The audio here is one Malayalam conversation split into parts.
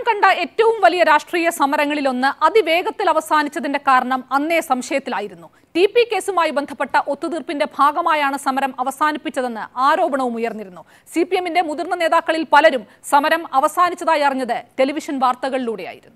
കണ്ട ഏറ്റവും വലിയ രാഷ്ട്രീയ സമരങ്ങളിലൊന്ന് അതിവേഗത്തിൽ അവസാനിച്ചതിന്റെ കാരണം അന്നേ സംശയത്തിലായിരുന്നു ടി പി കേസുമായി ബന്ധപ്പെട്ട ഒത്തുതീർപ്പിന്റെ ഭാഗമായാണ് സമരം അവസാനിപ്പിച്ചതെന്ന് ആരോപണവും ഉയർന്നിരുന്നു സി പി എമ്മിന്റെ മുതിർന്ന നേതാക്കളിൽ പലരും സമരം അവസാനിച്ചതായി അറിഞ്ഞത് ടെലിവിഷൻ വാർത്തകളിലൂടെയായിരുന്നു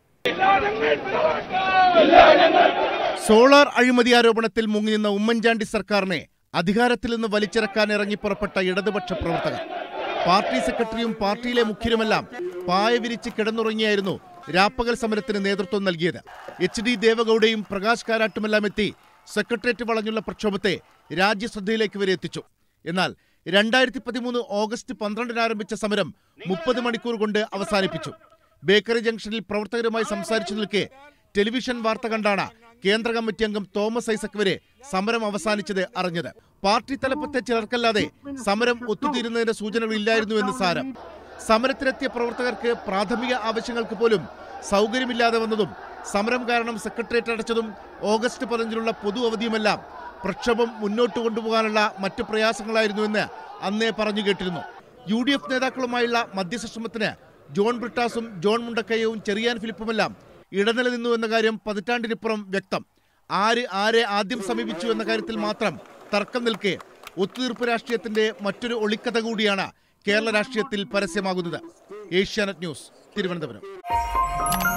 സോളാർ അഴിമതി ആരോപണത്തിൽ മുങ്ങിനിന്ന ഉമ്മൻചാണ്ടി സർക്കാരിനെ അധികാരത്തിൽ നിന്ന് വലിച്ചിറക്കാൻ ഇറങ്ങി പുറപ്പെട്ട ഇടതുപക്ഷ പ്രവർത്തകർ പാർട്ടി സെക്രട്ടറിയും പാർട്ടിയിലെ മുഖ്യരുമെല്ലാം പായ വിരിച്ച് കിടന്നുറങ്ങിയായിരുന്നു രാപ്പകൽ സമരത്തിന് നേതൃത്വം നൽകിയത് എച്ച് ഡി ദേവഗൌഡയും പ്രകാശ് കാരാട്ടുമെല്ലാം എത്തി സെക്രട്ടേറിയറ്റ് വളഞ്ഞുള്ള പ്രക്ഷോഭത്തെ രാജ്യശ്രദ്ധയിലേക്ക് വരെ എത്തിച്ചു എന്നാൽ രണ്ടായിരത്തി പതിമൂന്ന് ഓഗസ്റ്റ് പന്ത്രണ്ടിന് ആരംഭിച്ച സമരം മുപ്പത് മണിക്കൂർ കൊണ്ട് അവസാനിപ്പിച്ചു ബേക്കറി ജംഗ്ഷനിൽ പ്രവർത്തകരുമായി സംസാരിച്ചു നിൽക്കെ ടെലിവിഷൻ വാർത്ത കണ്ടാണ് കേന്ദ്ര കമ്മിറ്റി അംഗം തോമസ് ഐസക് വരെ സമരം അവസാനിച്ചത് അറിഞ്ഞത് പാർട്ടി തലപ്പത്തെ ചിലർക്കല്ലാതെ സമരം ഒത്തുതീരുന്നതിന്റെ സൂചനകളില്ലായിരുന്നു എന്ന് സാരം സമരത്തിലെത്തിയ പ്രവർത്തകർക്ക് പ്രാഥമിക ആവശ്യങ്ങൾക്ക് പോലും സൗകര്യമില്ലാതെ വന്നതും സമരം കാരണം സെക്രട്ടേറിയറ്റ് അടച്ചതും ഓഗസ്റ്റ് പതിനഞ്ചിനുള്ള പൊതു അവധിയുമെല്ലാം പ്രക്ഷോഭം മുന്നോട്ട് കൊണ്ടുപോകാനുള്ള മറ്റു പ്രയാസങ്ങളായിരുന്നുവെന്ന് അന്നേ പറഞ്ഞു കേട്ടിരുന്നു യു ഡി എഫ് നേതാക്കളുമായുള്ള മധ്യസ്ഥ ശ്രമത്തിന് ജോൺ ബ്രിട്ടാസും ജോൺ മുണ്ടക്കയവും ചെറിയാൻ ഫിലിപ്പുമെല്ലാം ഇടനില നിന്നു എന്ന കാര്യം പതിറ്റാണ്ടിനിപ്പുറം വ്യക്തം ആര് ആരെ ആദ്യം സമീപിച്ചു എന്ന കാര്യത്തിൽ മാത്രം തർക്കം നിൽക്കെ ഒത്തുതീർപ്പ് രാഷ്ട്രീയത്തിന്റെ മറ്റൊരു ഒളിക്കഥ കൂടിയാണ് കേരള രാഷ്ട്രീയത്തിൽ പരസ്യമാകുന്നത് ഏഷ്യാനെറ്റ് ന്യൂസ് തിരുവനന്തപുരം